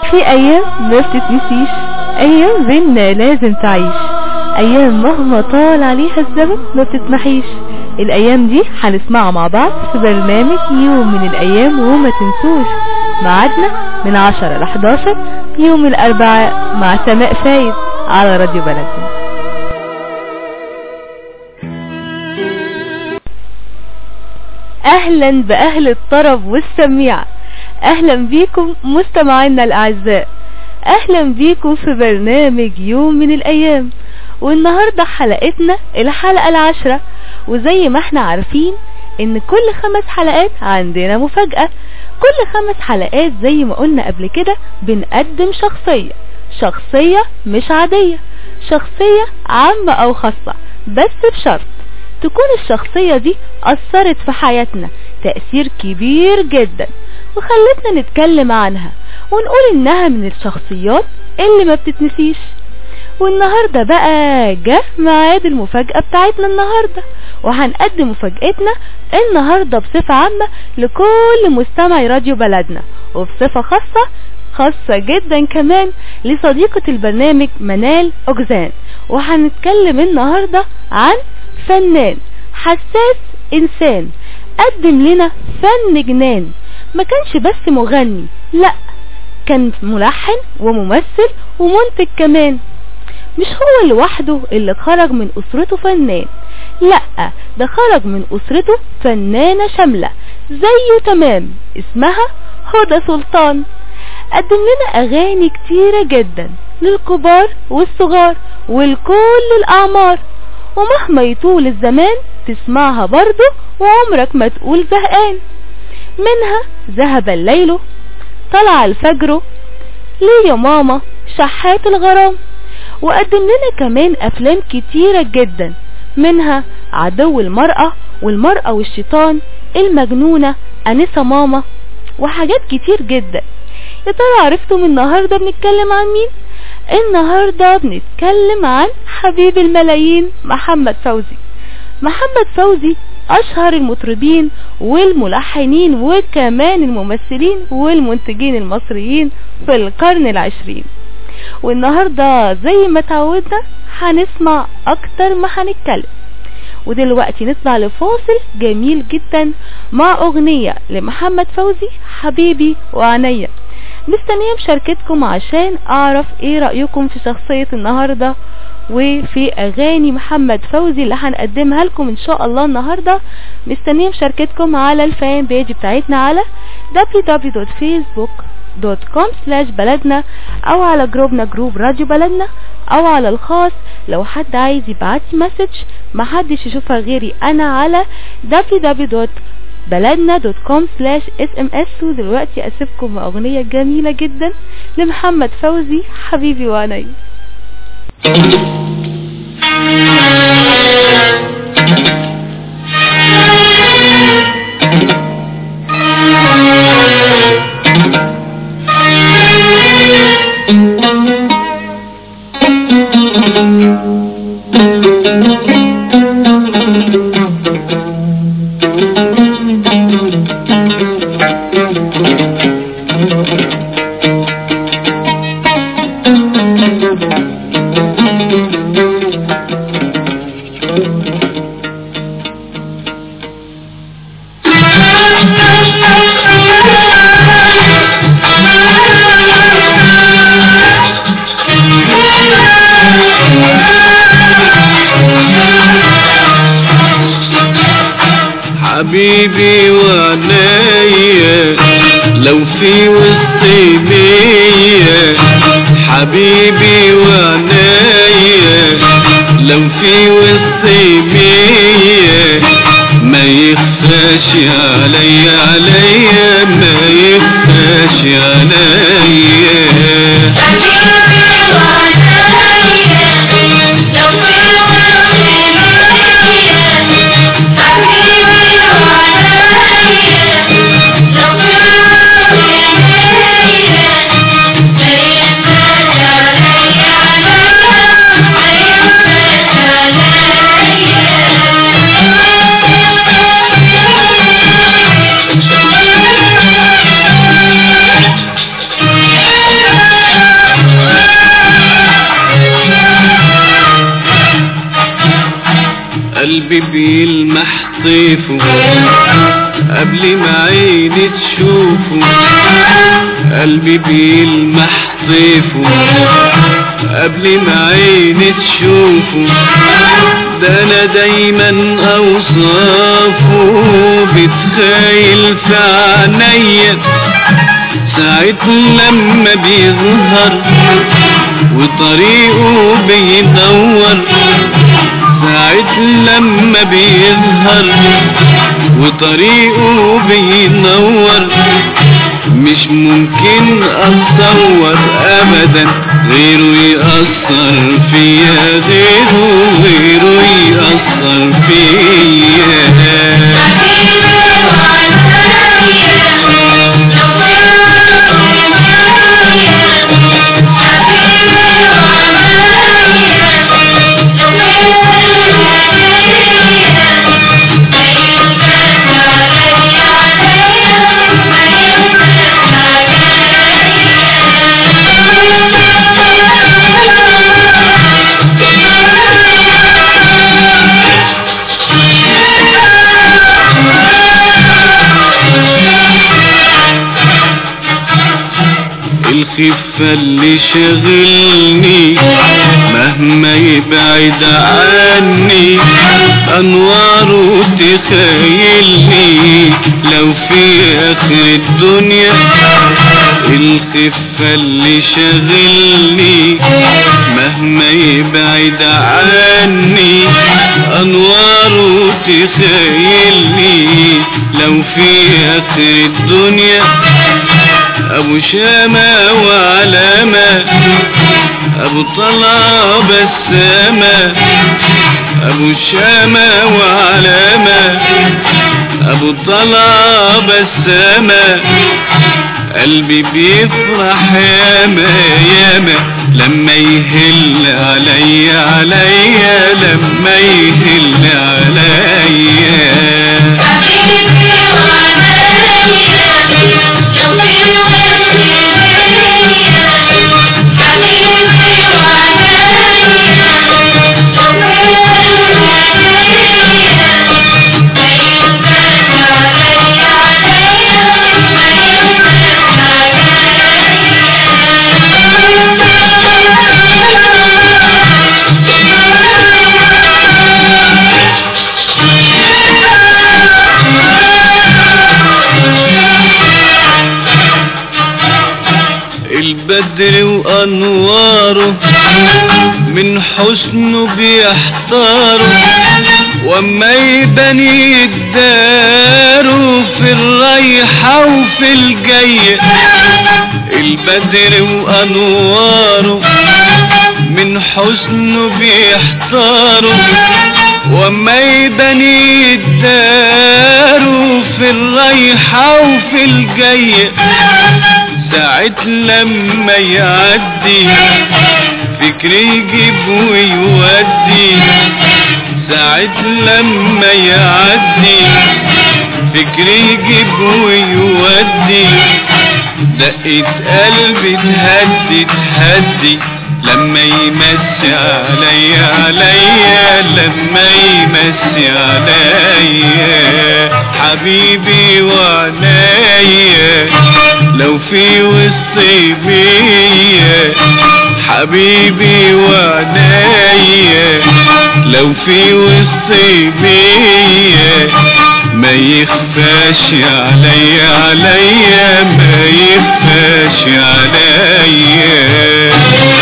في ايام ما بتتنسيش ايام بينا لازم تعيش ايام مهما طال عليها الزمن ما بتتمحيش الايام دي هنسمعها مع بعض في برنامج يوم من الايام وما تنسوش ميعادنا من 10 ل 11 يوم الاربعاء مع سماء فايد على راديو بلدنا اهلا باهل الطرب والسميع اهلا بيكم مستمعينا الاعزاء اهلا بيكم في برنامج يوم من الايام والنهاردة حلقتنا الحلقة العشرة وزي ما احنا عارفين ان كل خمس حلقات عندنا مفاجأة كل خمس حلقات زي ما قلنا قبل كده بنقدم شخصية شخصية مش عادية شخصية عامة او خاصة بس بشرط تكون الشخصية دي أثرت في حياتنا تأثير كبير جدا وخلتنا نتكلم عنها ونقول انها من الشخصيات اللي ما بتتنسيش والنهاردة بقى جه ميعاد المفاجأة بتاعتنا النهاردة وهنقدم مفاجأتنا النهاردة بصفة عامة لكل مستمعي راديو بلدنا وبصفة خاصة خاصة جدا كمان لصديقة البرنامج منال أجزان وهنتكلم النهاردة عن فنان حساس إنسان قدم لنا فن جنان ما كانش بس مغني لا كان ملحن وممثل ومنتج كمان مش هو لوحده اللي خرج من أسرته فنان لا ده خرج من أسرته فنانة شاملة زيه تمام اسمها هدى سلطان قدم لنا أغاني كتيرة جدا للكبار والصغار ولكل الأعمار ومهما يطول الزمان تسمعها برضه وعمرك ما تقول زهقان منها ذهب الليل طلع الفجر ليه يا ماما شحات الغرام وقدم لنا كمان افلام كتيرة جدا منها عدو المرأة والمرأة والشيطان المجنونة انسة ماما وحاجات كتير جدا يا ترى عرفتم النهاردة بنتكلم عن مين النهاردة بنتكلم عن حبيب الملايين محمد فوزي محمد فوزي اشهر المطربين والملحنين وكمان الممثلين والمنتجين المصريين في القرن العشرين والنهاردة زي ما تعودنا هنسمع اكتر ما هنتكلم ودلوقتي نطلع لفاصل جميل جدا مع اغنية لمحمد فوزي حبيبي وعنيا مستنية مشاركتكم عشان اعرف ايه رأيكم في شخصية النهاردة وفي اغاني محمد فوزي اللي هنقدمها لكم ان شاء الله النهاردة مستنية مشاركتكم على الفان بيج بتاعتنا على www.facebook.com بلدنا او على جروبنا جروب راديو بلدنا او على الخاص لو حد عايز يبعت مسج محدش يشوفها غيري انا على www.بلدنا.com sms ودلوقتي اسيبكم مع اغنية جميلة جدا لمحمد فوزي حبيبي وعنيا حبيبي وعنايا لو في وسطي مية حبيبي وعنايا لو في وسطي مية ما يخفاش عليا عليا ما يخفاش عليا Yeah. قلبي بيلمح طيفه قبل ما عيني تشوفه قلبي بيلمح طيفه قبل ما عيني تشوفه ده انا دايما اوصافه بتخيل في عينيا ساعة لما بيظهر وطريقه بيدور ساعة لما بيظهر وطريقه بينور مش ممكن اتصور ابدا غيره يأثر فيا غيره غيره يأثر فيا الخفة اللي شغلني مهما يبعد عني أنواره تخيلني لو في آخر الدنيا الخفة اللي شغلني مهما يبعد عني أنواره تخيلني لو في آخر الدنيا ابو شامة وعلامة ابو طلع بسامة ابو شامة وعلامة ابو طلع بسامة قلبي بيفرح ياما ياما لما يهل عليا عليا لما يهل عليا البدر وانواره من حسنه بيحتاره وما يبني الدار في الرايحة وفي الجاية البدر وانواره من حسنه بيحتاره وما يبني الدار في الرايحة وفي الجاية ساعة لما يعدي فكري يجيب ويودي ساعة لما يعدي فكري يجيب ويودي دقة قلبي تهدي تهدي لما يمسي عليا عليا لما يمسي عليا حبيبي وعنايا لو في وسطي بيا حبيبي وعنايا لو في وسطي بيا ما يخفاش عليا عليا ما يخفاش عليا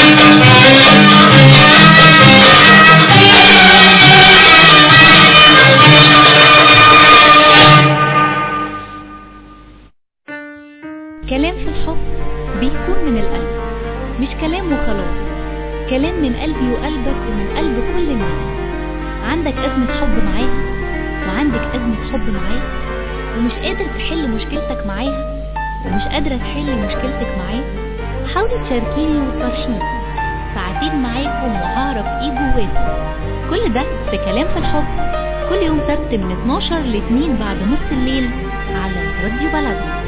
كلام في الحب بيكون من القلب مش كلام وخلاص كلام من قلبي وقلبك ومن قلب كل الناس عندك أزمة حب معاها وعندك أزمة حب معاه ومش قادر تحل مشكلتك معاها ومش قادرة تحل مشكلتك معاه حاولي تشاركيني وتفرشيني ساعتين معاكم وهعرف ايه جواكم كل ده في كلام في الحب كل يوم سبت من 12 ل 2 بعد نص الليل على راديو بلدنا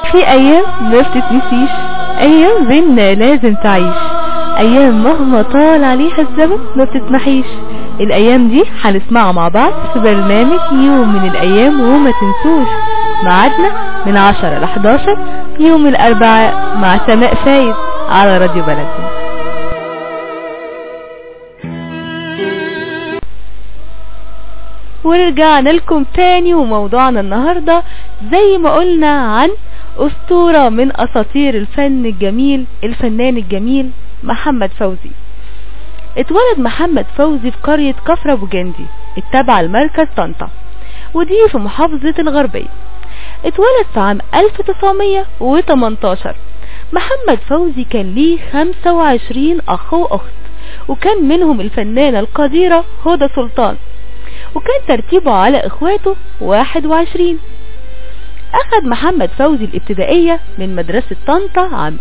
في ايام ما بتتنسيش ايام بينا لازم تعيش ايام مهما طال عليها الزمن ما بتتمحيش الايام دي هنسمعها مع بعض في برنامج يوم من الايام وما تنسوش ميعادنا من 10 ل 11 يوم الاربعاء مع سماء فايد على راديو بلدنا ورجعنا لكم تاني وموضوعنا النهاردة زي ما قلنا عن اسطورة من اساطير الفن الجميل الفنان الجميل محمد فوزي اتولد محمد فوزي في قرية كفر ابو جندي التابعة لمركز طنطا ودي في محافظة الغربية اتولد في عام 1918 محمد فوزي كان ليه 25 اخ واخت وكان منهم الفنانة القديرة هدى سلطان وكان ترتيبه على اخواته 21 اخذ محمد فوزي الابتدائية من مدرسة طنطا عام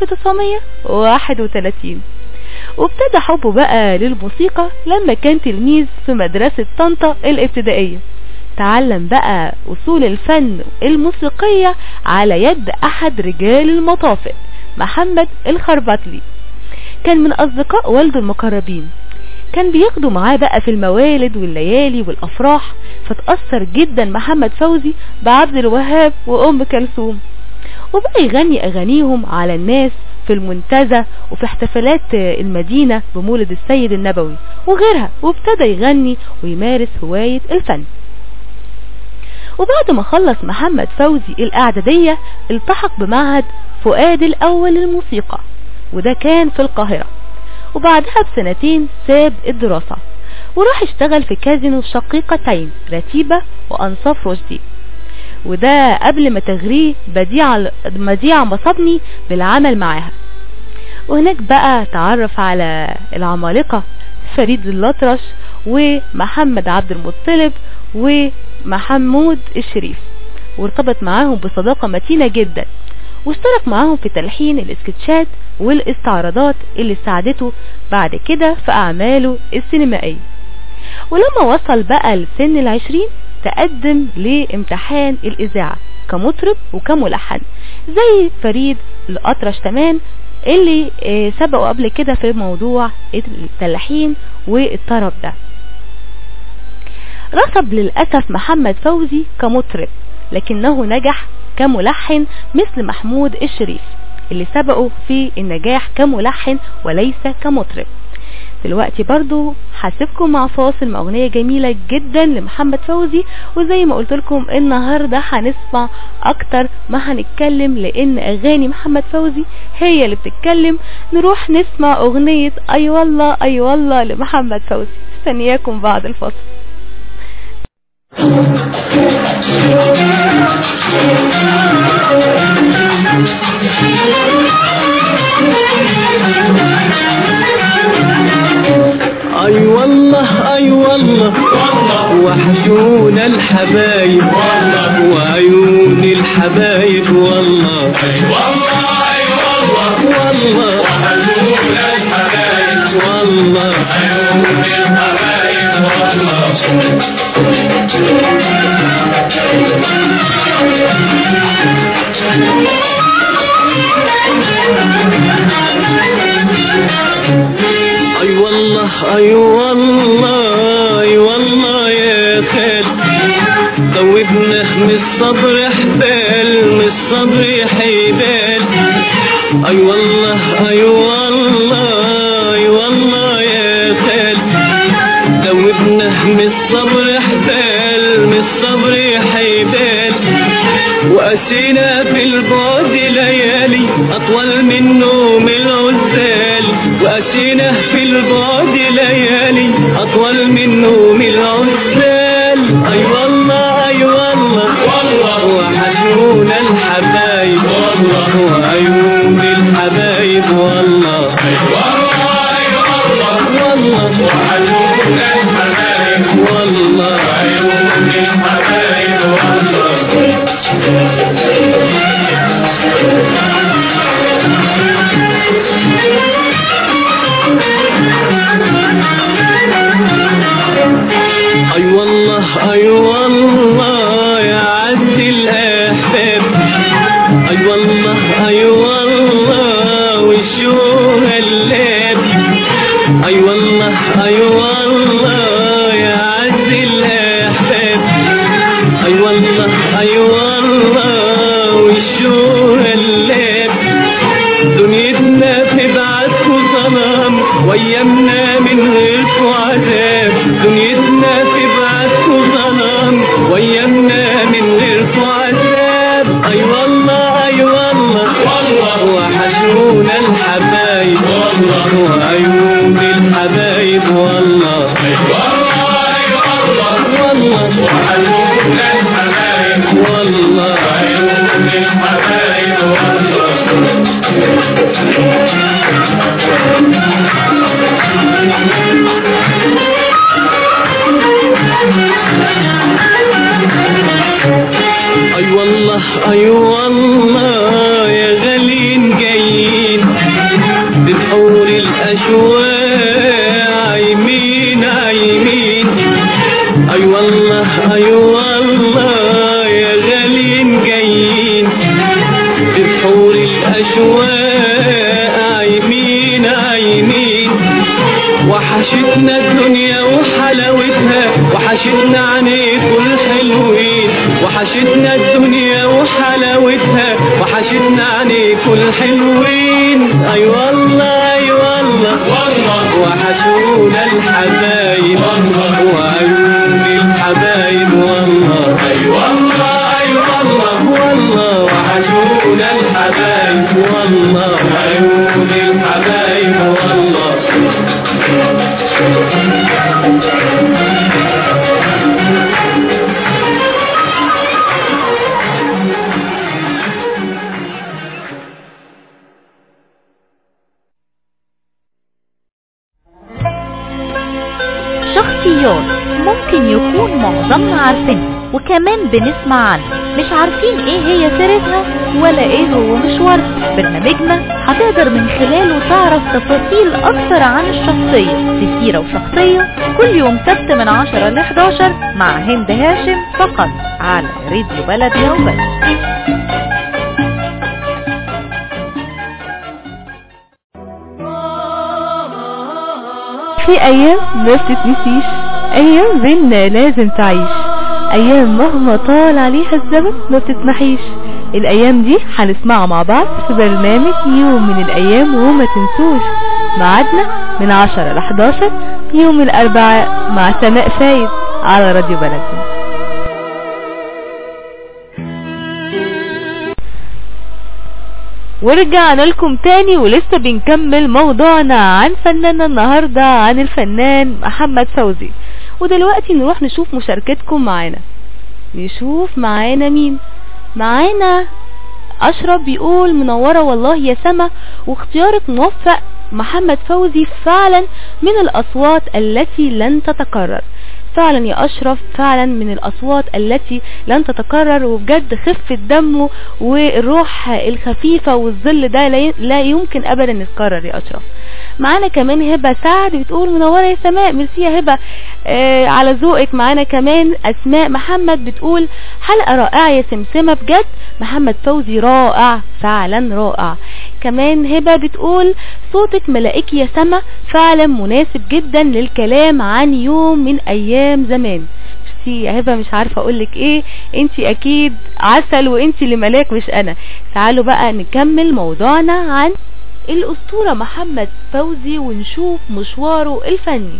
1931 وابتدى حبه بقى للموسيقى لما كان تلميذ في مدرسة طنطا الابتدائية تعلم بقى اصول الفن الموسيقية على يد احد رجال المطافئ محمد الخربطلي كان من اصدقاء والده المقربين كان بياخدوا معاه بقى في الموالد والليالي والافراح فتأثر جدا محمد فوزي بعبد الوهاب وام كلثوم وبقى يغني اغانيهم على الناس في المنتزه وفي احتفالات المدينة بمولد السيد النبوي وغيرها وابتدى يغني ويمارس هواية الفن وبعد ما خلص محمد فوزي الاعدادية التحق بمعهد فؤاد الاول للموسيقى وده كان في القاهرة وبعدها بسنتين ساب الدراسة وراح اشتغل في كازينو شقيقتين رتيبة وانصاف رشدي وده قبل ما تغريه بديع بديع مصابني بالعمل معاها وهناك بقى تعرف على العمالقة فريد الأطرش ومحمد عبد المطلب ومحمود الشريف وارتبط معاهم بصداقة متينة جدا واشترك معاهم في تلحين الاسكتشات والاستعراضات اللي ساعدته بعد كده في اعماله السينمائية ولما وصل بقى لسن العشرين تقدم لامتحان الاذاعة كمطرب وكملحن زي فريد الأطرش تمام اللي سبقوا قبل كده في موضوع التلحين والطرب ده رصب للأسف محمد فوزي كمطرب لكنه نجح كملحن مثل محمود الشريف اللي سبقه في النجاح كملحن وليس كمطرب دلوقتي برضو هسيبكم مع فاصل مع اغنية جميلة جدا لمحمد فوزي وزي ما قلت لكم النهاردة هنسمع اكتر ما هنتكلم لان اغاني محمد فوزي هي اللي بتتكلم نروح نسمع اغنية اي والله اي والله لمحمد فوزي استنياكم بعد الفاصل اي والله اي والله وحشونا الحبايب وعيون الحبايب والله والله والله اي والله اي والله اي والله يا خال ذوبنا من الصبر حبال من الصبر حبال اي والله اي والله اي والله يا خال ذوبنا من الصبر حبال من الصبر حبال وأسينا في البعد ليالي أطول من نوم العزال وأسينا في البعد ليالي أطول من نوم العزال أي والله أي والله والله وحشونا الحبايب والله وعيون الحبايب والله والله وحشونا الحبايب والله عيون الحبايب والله اي والله اي والله يا عز الاحباب اي دنيتنا في بعدكوا ظلام وايامنا من غيركوا عذاب دنيتنا في بعدكوا ظلام وايامنا من غيركوا عذاب اي والله اي والله وحشونا الحبايب وعيون الحبايب والله والله اي والله اي والله يا غالين جايين بتحور الاشواق عايمين عايمين اي والله اي والله يا غالين جايين بتحور الاشواق عايمين عايمين وحشتنا الدنيا وحلاوتها وحشتنا عنيكوا الحلوين وحشتنا الدنيا وحلاوتها وحشتنا عنيكوا الحلوين اي والله اي والله وحشونا الحبايب وعيون الحبايب والله اي والله اي والله والله وحشونا الحبايب والله عيون الحبايب والله شخصيات ممكن يكون معظمنا عارفينها وكمان بنسمع عنها مش عارفين ايه هي سيرتها ولا ايه هو مشوارها برنامجنا هتقدر من خلاله تعرف تفاصيل اكتر عن الشخصية في سيرة وشخصية كل يوم سبت من 10 ل 11 مع هند هاشم فقط على راديو بلدنا وبس في ايام ما بتتنسيش ايام بينا لازم تعيش ايام مهما طال عليها الزمن ما بتتمحيش الايام دي هنسمعها مع بعض في برنامج يوم من الايام وما تنسوش ميعادنا من 10 ل 11 يوم الاربعاء مع سماء فايد على راديو بلدنا ورجعنا لكم تاني ولسه بنكمل موضوعنا عن فناننا النهاردة عن الفنان محمد فوزي ودلوقتي نروح نشوف مشاركتكم معانا نشوف معانا مين معانا اشرف بيقول منورة والله يا سما واختيارك موفق محمد فوزي فعلا من الاصوات التي لن تتكرر فعلا يا اشرف فعلا من الاصوات التي لن تتكرر وبجد خفة دمه والروح الخفيفة والظل ده لا ي- لا يمكن ابدا يتكرر يا اشرف معانا كمان هبة سعد بتقول منورة يا سماء ميرسي يا هبة آه على ذوقك معانا كمان اسماء محمد بتقول حلقة رائعة يا سمسمة بجد محمد فوزي رائع فعلا رائع كمان هبة بتقول صوتك ملائكي يا سما فعلا مناسب جدا للكلام عن يوم من ايام زمان ميرسي يا هبة مش عارفة اقولك ايه انتي اكيد عسل وانتي اللي ملاك مش انا تعالوا بقى نكمل موضوعنا عن الاسطورة محمد فوزي ونشوف مشواره الفني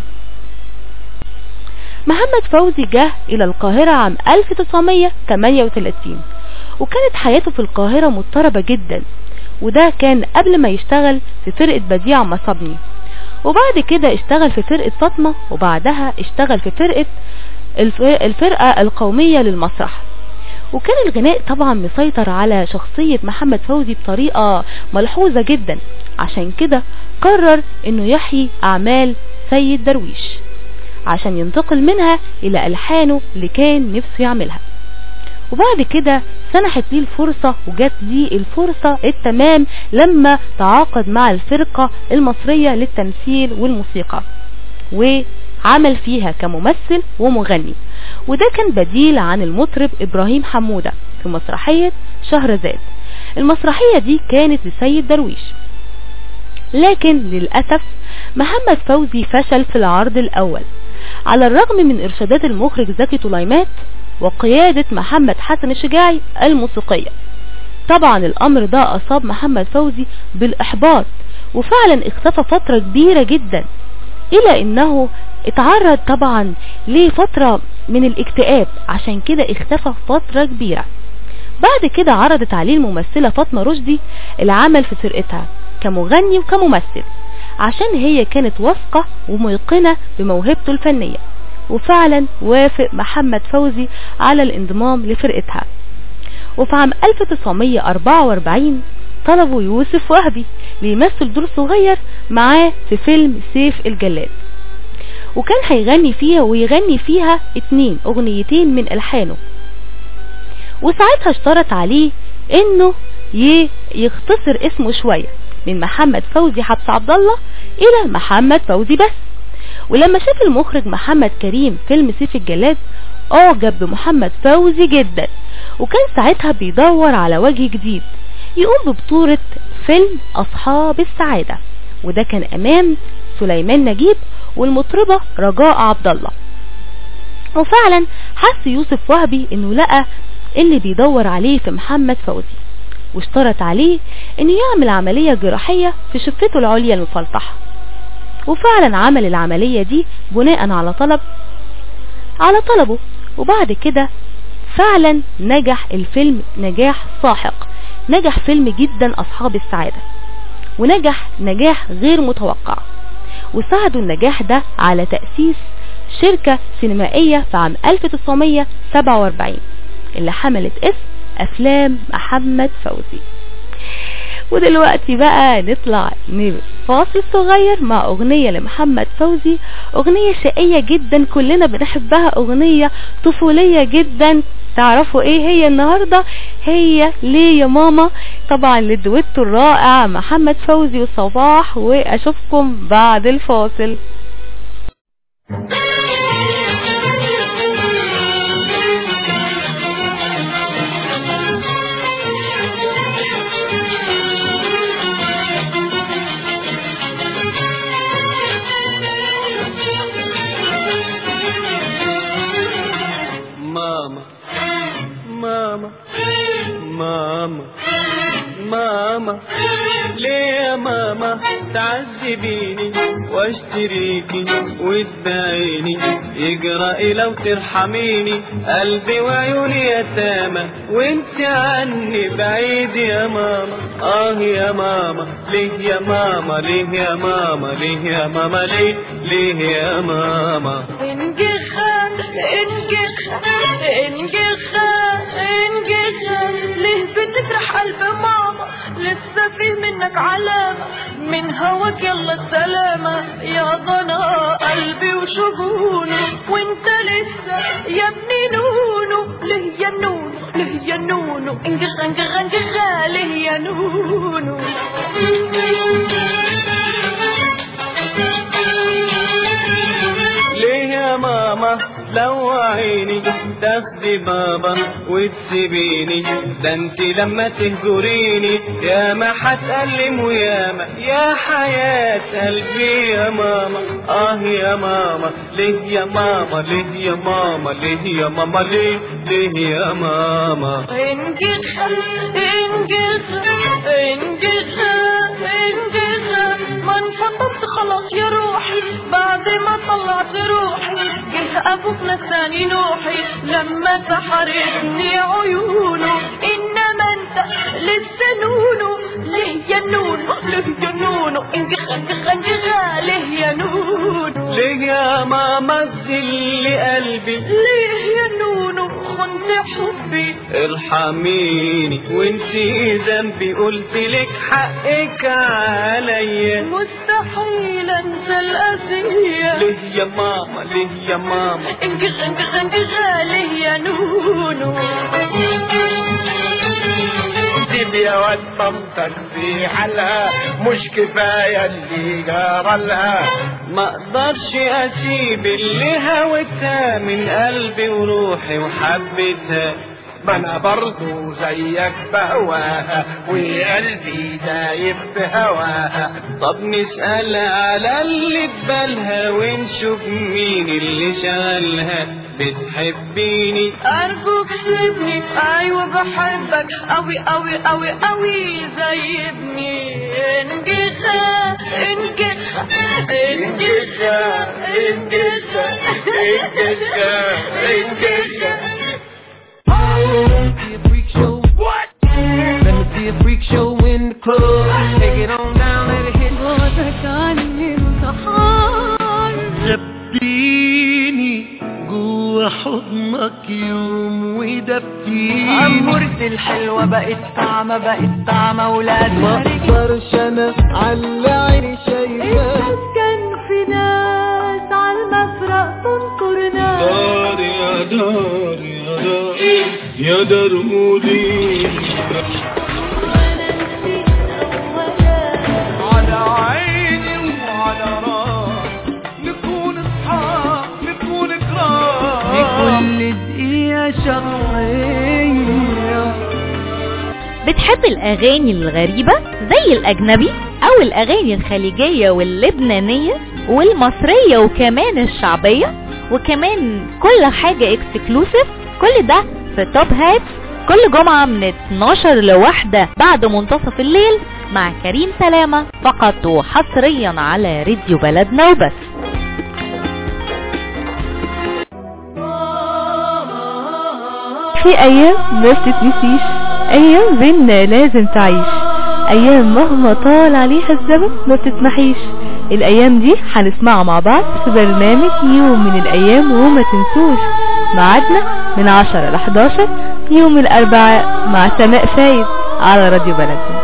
محمد فوزي جه الى القاهرة عام 1938 وكانت حياته في القاهرة مضطربة جدا وده كان قبل ما يشتغل في فرقة بديع مصابني وبعد كده اشتغل في فرقة فاطمة وبعدها اشتغل في فرقة الف- الفرقة القومية للمسرح وكان الغناء طبعا مسيطر على شخصية محمد فوزي بطريقة ملحوظة جدا عشان كده قرر انه يحيي اعمال سيد درويش عشان ينتقل منها الى الحانه اللي كان نفسه يعملها وبعد كده سنحت ليه الفرصة وجات ليه الفرصة التمام لما تعاقد مع الفرقة المصرية للتمثيل والموسيقى وعمل فيها كممثل ومغني وده كان بديل عن المطرب إبراهيم حمودة في مسرحية شهرزاد المسرحية دي كانت لسيد درويش لكن للأسف محمد فوزي فشل في العرض الأول على الرغم من إرشادات المخرج زكي طليمات وقيادة محمد حسن الشجاعي الموسيقية طبعا الامر ده اصاب محمد فوزي بالاحباط وفعلا اختفى فترة كبيرة جدا الى انه اتعرض طبعا لفترة من الاكتئاب عشان كده اختفى فترة كبيرة بعد كده عرضت عليه الممثلة فاطمة رشدي العمل في فرقتها كمغني وكممثل عشان هي كانت واثقة وميقنة بموهبته الفنية وفعلا وافق محمد فوزي على الانضمام لفرقتها وفي عام 1944 طلبوا يوسف وهبي ليمثل دور صغير معاه في فيلم سيف الجلاد وكان هيغني فيها ويغني فيها اتنين اغنيتين من الحانه وساعتها اشترط عليه انه يختصر اسمه شوية من محمد فوزي حبس عبد الله الى محمد فوزي بس ولما شاف المخرج محمد كريم فيلم سيف الجلاد اعجب بمحمد فوزي جدا وكان ساعتها بيدور على وجه جديد يقوم ببطولة فيلم اصحاب السعادة وده كان امام سليمان نجيب والمطربة رجاء عبد الله وفعلا حس يوسف وهبي انه لقى اللي بيدور عليه في محمد فوزي واشترط عليه انه يعمل عملية جراحية في شفته العليا المفلطحة وفعلا عمل العملية دي بناء على طلب على طلبه وبعد كده فعلا نجح الفيلم نجاح ساحق نجح فيلم جدا اصحاب السعادة ونجح نجاح غير متوقع وساعدوا النجاح ده على تأسيس شركة سينمائية في عام 1947 اللي حملت اسم افلام محمد فوزي ودلوقتي بقى نطلع فاصل صغير مع اغنية لمحمد فوزي اغنية شقية جدا كلنا بنحبها اغنية طفولية جدا تعرفوا ايه هي النهاردة هي ليه يا ماما طبعا للدويتو الرائع محمد فوزي وصباح واشوفكم بعد الفاصل ماما ماما ماما ماما ليه يا ماما تعذبيني واشتريكي وتباعيني يجرى لو ترحميني قلبي وعيوني يتامى وانت عني بعيد يا ماما اه يا ماما ليه يا ماما ليه يا ماما ليه يا ماما ليه ليه يا ماما انجخا انجخا انجخا انجخا ليه بتفرح قلب ماما لسه فيه منك علامة من هواك يلا السلامة يا ضنا قلبي وشجونه وانت لسه يا ابني نونو ليه يا نونو ليه يا نونو انجخ انجخ انجخ ليه يا نونو ليه يا ماما لو عيني تاخدي بابا وتسيبيني ده انت لما تهجريني يا ما هتألم وياما يا حياة قلبي يا ماما اه يا ماما ليه يا ماما ليه يا ماما ليه يا ماما ليه ليه يا ماما انجخ انجخ انجخ انجخ ما انفضلت خلاص يا روحي بعد ما طلعت روحي جه ابوك نساني نوحي لما سحرتني عيونه انما انت لسه نونو ليه يا نونو ليه يا نونو انجخ انجخ انجخ ليه يا نونو ليه يا ماما تذل قلبي ليه يا نونو خنت حبي ارحميني وانتي ذنبي قلت لك حقك عليا مستحيل انسى الاسيه ليه يا ماما ليه يا ماما انجخ انجخ انجخ ليه يا نونو سيب يا واد طمطك في حالها مش كفاية اللي جرى لها ما اقدرش اسيب اللي هوتها من قلبي وروحي وحبيتها ما انا برضو زيك بهواها وقلبي دايب بهواها طب نسأل على اللي في بالها ونشوف مين اللي شغلها بتحبيني ارجوك سيبني ايوه بحبك اوي اوي اوي اوي زي ابني انجخة انجخة انجخة انجخة انجشة انجشة see a freak show. What? Let me see a freak show in the club. Take it on down, let it hit. خبيني جوا حضنك يوم ودفيني عمورتي الحلوة بقت طعمة بقت طعمة ولادها اقدرش انا على عيني شايفاه كان في ناس على المفرق تنكر ناس دار يا دار يا دار يا دار مودي على عيني وعلى راسي نكون اصحاب نكون كرام لكل دقيقة شخصية بتحب الأغاني الغريبة زي الأجنبي أو الأغاني الخليجية واللبنانية والمصرية وكمان الشعبية وكمان كل حاجة اكسكلوسيف كل ده في توب هات كل جمعة من 12 لواحدة بعد منتصف الليل مع كريم سلامة فقط وحصريا على راديو بلدنا وبس في ايام ما بتتنسيش ايام بينا لازم تعيش ايام مهما طال عليها الزمن ما بتتمحيش الايام دي هنسمعها مع بعض في برنامج يوم من الايام وما تنسوش ميعادنا من 10 ل 11 يوم الاربعاء مع سماء فايد على راديو بلدنا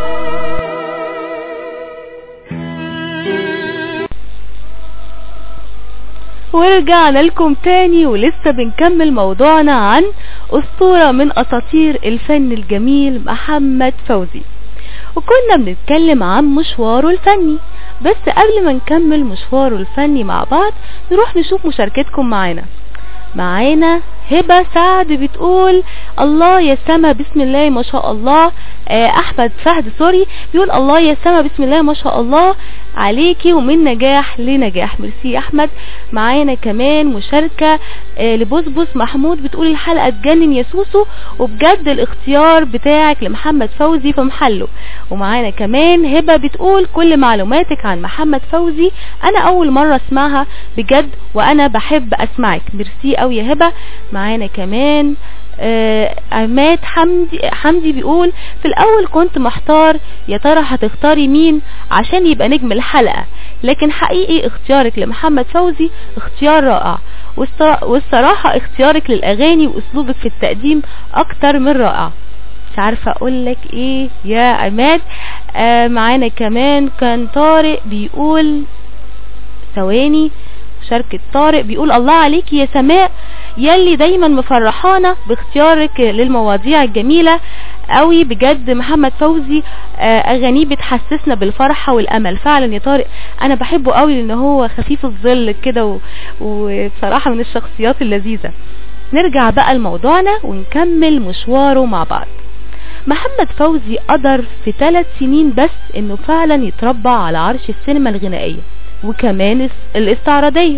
ورجعنا لكم تاني ولسه بنكمل موضوعنا عن أسطورة من أساطير الفن الجميل محمد فوزي وكنا بنتكلم عن مشواره الفني بس قبل ما نكمل مشواره الفني مع بعض نروح نشوف مشاركتكم معانا معانا هبة سعد بتقول الله يا سما بسم الله ما شاء الله آه، احمد فهد سوري بيقول الله يا سما بسم الله ما شاء الله عليكي ومن نجاح لنجاح ميرسي يا احمد معانا كمان مشاركة آه، لبسبس محمود بتقول الحلقة تجنن يا سوسو وبجد الاختيار بتاعك لمحمد فوزي في محله ومعانا كمان هبة بتقول كل معلوماتك عن محمد فوزي انا اول مرة اسمعها بجد وانا بحب اسمعك ميرسي قوي يا هبة معانا كمان آه، عماد حمدي حمدي بيقول في الاول كنت محتار يا ترى هتختاري مين عشان يبقى نجم الحلقة لكن حقيقي اختيارك لمحمد فوزي اختيار رائع والصرا- والصراحة اختيارك للاغاني واسلوبك في التقديم اكتر من رائع مش عارفة اقول لك ايه يا عماد آه معانا كمان كان طارق بيقول ثواني شركة طارق بيقول الله عليكي يا سماء يلي دايما مفرحانا باختيارك للمواضيع الجميلة قوي بجد محمد فوزي آه، اغانيه بتحسسنا بالفرحة والامل فعلا يا طارق انا بحبه قوي لان هو خفيف الظل كده و- وبصراحة من الشخصيات اللذيذة نرجع بقى لموضوعنا ونكمل مشواره مع بعض محمد فوزي قدر في ثلاث سنين بس انه فعلا يتربع على عرش السينما الغنائية وكمان الس- الاستعراضية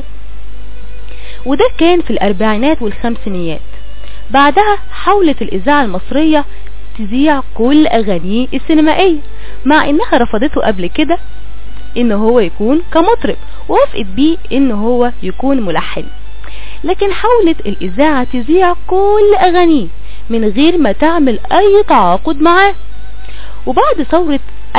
وده كان في الاربعينات والخمسينيات بعدها حاولت الاذاعة المصرية تذيع كل اغانيه السينمائية مع انها رفضته قبل كده ان هو يكون كمطرب ووافقت بيه ان هو يكون ملحن لكن حاولت الاذاعة تذيع كل اغانيه من غير ما تعمل اي تعاقد معاه وبعد ثورة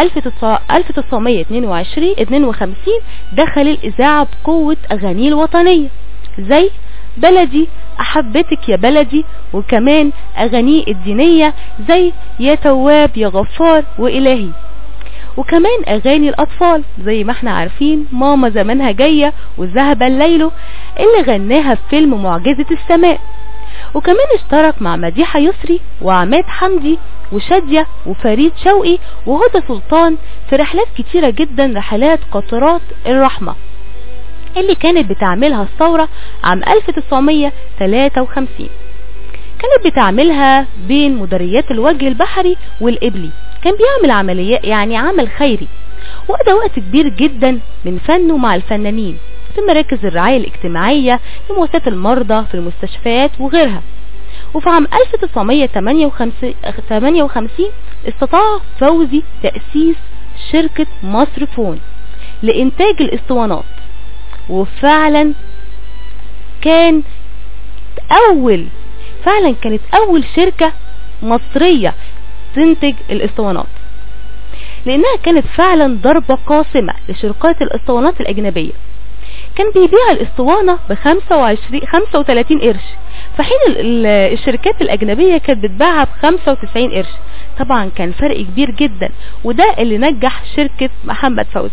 1922 52 دخل الإذاعة بقوة أغانيه الوطنية زي بلدي أحبتك يا بلدي وكمان أغانيه الدينية زي يا تواب يا غفار وإلهي وكمان أغاني الأطفال زي ما احنا عارفين ماما زمانها جاية وذهب الليل اللي غناها في فيلم معجزة السماء وكمان اشترك مع مديحة يسري وعماد حمدي وشادية وفريد شوقي وهدى سلطان في رحلات كتيرة جدا رحلات قطرات الرحمة اللي كانت بتعملها الثورة عام 1953 كانت بتعملها بين مديريات الوجه البحري والإبلي كان بيعمل عمليات يعني عمل خيري وقضى وقت كبير جدا من فنه مع الفنانين في مراكز الرعاية الاجتماعية في مؤسسات المرضى في المستشفيات وغيرها وفي عام 1958 استطاع فوزي تأسيس شركة مصر فون لإنتاج الاسطوانات وفعلا كان أول فعلا كانت أول شركة مصرية تنتج الاسطوانات لأنها كانت فعلا ضربة قاسمة لشركات الاسطوانات الأجنبية كان بيبيع الاسطوانة ب 25 35 قرش في حين الشركات الأجنبية كانت بتباعها ب 95 قرش طبعا كان فرق كبير جدا وده اللي نجح شركة محمد فوزي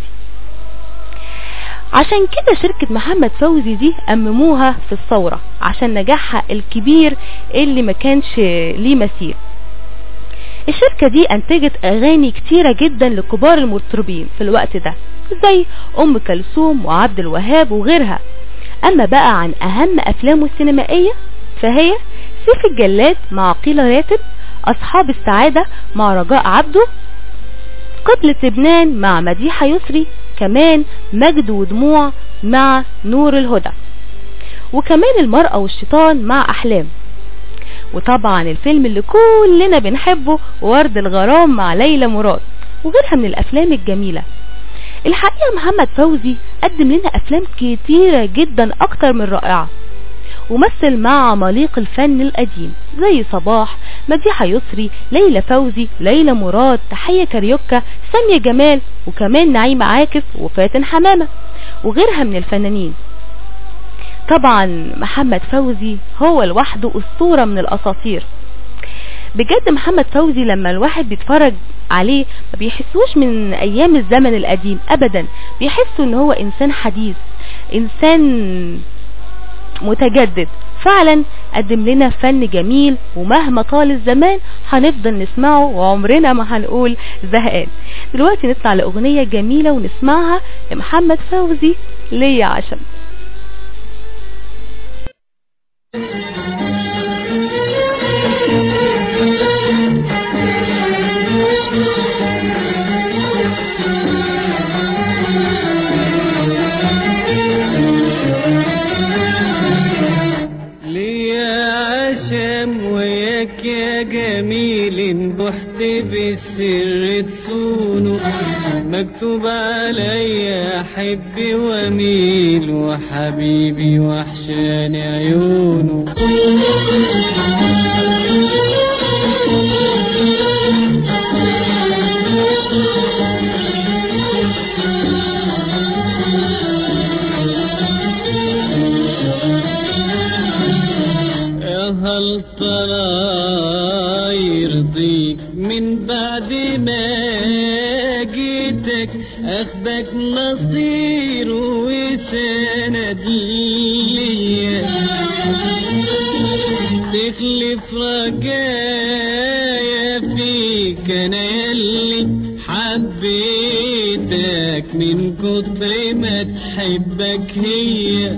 عشان كده شركة محمد فوزي دي أمموها في الثورة عشان نجاحها الكبير اللي ما كانش ليه مثيل الشركة دي انتجت اغاني كتيرة جدا لكبار المطربين في الوقت ده زي ام كلثوم وعبد الوهاب وغيرها اما بقى عن اهم افلامه السينمائية فهي سيف الجلاد مع قيل راتب اصحاب السعادة مع رجاء عبده قبلة لبنان مع مديحة يسري كمان مجد ودموع مع نور الهدى وكمان المرأة والشيطان مع أحلام وطبعا الفيلم اللي كلنا بنحبه ورد الغرام مع ليلى مراد وغيرها من الأفلام الجميلة الحقيقة محمد فوزي قدم لنا أفلام كتيرة جدا أكتر من رائعة ومثل مع عماليق الفن القديم زي صباح مديحة يسري ليلى فوزي ليلى مراد تحية كاريوكا سامية جمال وكمان نعيمة عاكف وفاتن حمامة وغيرها من الفنانين طبعا محمد فوزي هو لوحده أسطورة من الأساطير بجد محمد فوزي لما الواحد بيتفرج عليه ما بيحسوش من ايام الزمن القديم ابدا بيحسوا ان هو انسان حديث انسان متجدد فعلا قدم لنا فن جميل ومهما طال الزمان هنفضل نسمعه وعمرنا ما هنقول زهقان دلوقتي نطلع لأغنية جميلة ونسمعها لمحمد فوزي ليا عشم ليا عشم وياك يا جميل بحت بالسر تصونه مكتوب عليا احب واميل وحبيبي وحشاني عيونه يا هل ترى يرضيك من بعد ما جيتك اخدك نصير وسند ليا تخلف رجايا فيك انا يلي حبيتك من كتر ما تحبك هي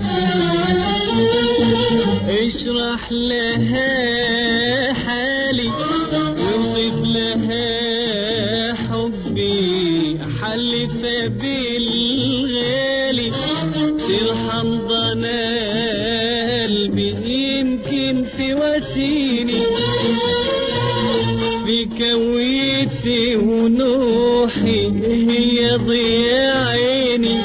اشرح لها حالي اوصف لها حبي حلف بالغالي ترحم ضنا قلبي يمكن تواسيني في كويتي ونوحي هي ضياء عيني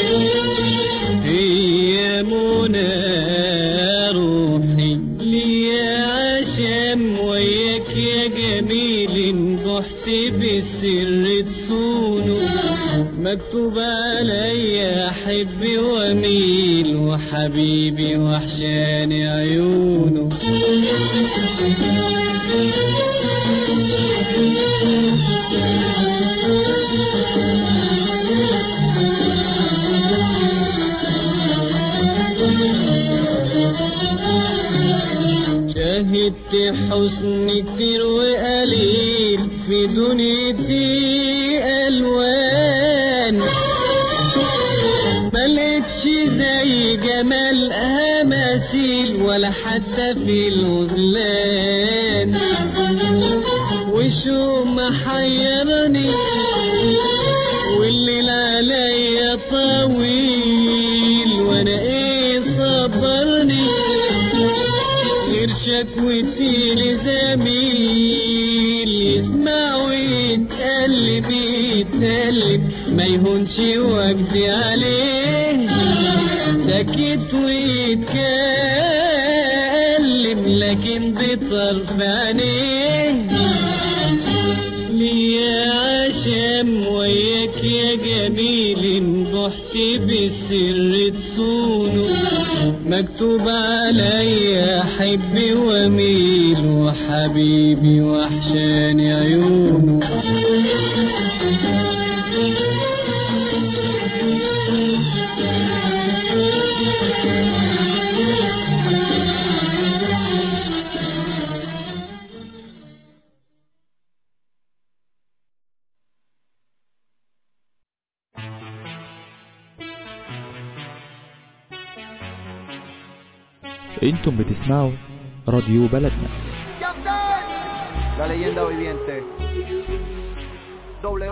هي منى روحي ليا عشم وياك يا جميل بحت بالسر تصونه مكتوب عليا احب واميل وحبيبي وحشاني عيونه شهدت حسن كتير وقليل في دنيتي الوان ملقتش زي جمالها مثيل ولا حتى في الغزلان وشو محيرني والليل عليا طويل واجدي عليه سكت ويتكلم لكن بطرف عينيه ليا عشم وياك يا جميل بحت بالسر تصونه مكتوب عليا احب واميل وحبيبي وحشاني عيونه انتم بتسمعوا راديو بلدنا La leyenda viviente. W.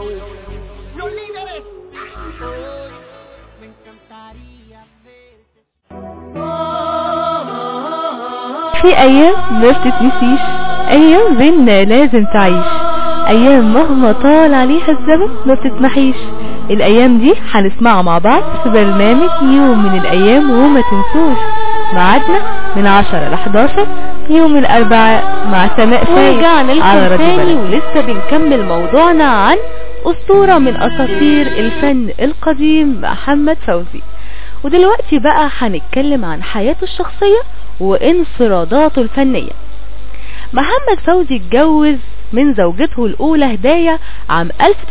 في ايام ما بتتنسيش ايام بينا لازم تعيش ايام مهما طال عليها الزمن ما بتتمحيش الايام دي هنسمعها مع بعض في برنامج يوم من الايام وما تنسوش ميعادنا من 10 ل 11 يوم الاربعاء مع سماء فايز ورجعنا على لكم راديو تاني بلد. ولسه بنكمل موضوعنا عن أسطورة من أساطير الفن القديم محمد فوزي ودلوقتي بقى هنتكلم عن حياته الشخصية وانفراداته الفنية محمد فوزي اتجوز من زوجته الأولى هداية عام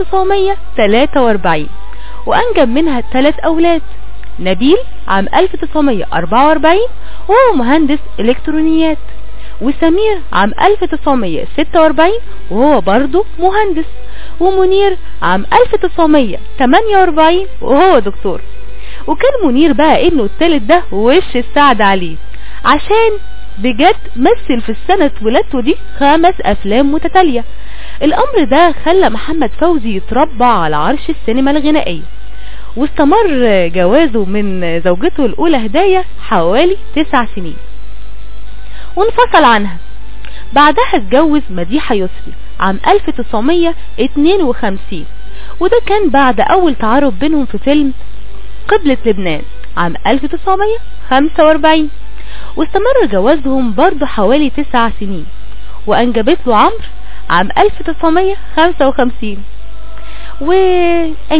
1943 وأنجب منها ثلاث أولاد نبيل عام 1944 وهو مهندس إلكترونيات وسمير عام 1946 وهو برضه مهندس ومنير عام 1948 وهو دكتور وكان منير بقى ابنه التالت ده وش السعد عليه عشان بجد مثل في السنة ولادته دي خمس افلام متتالية الامر ده خلى محمد فوزي يتربى على عرش السينما الغنائية واستمر جوازه من زوجته الاولى هداية حوالي تسع سنين وانفصل عنها بعدها اتجوز مديحة يسري عام 1952 وده كان بعد اول تعارف بينهم في فيلم قبلة لبنان عام 1945 واستمر جوازهم برضه حوالي تسع سنين وانجبت له عمرو عام 1955 و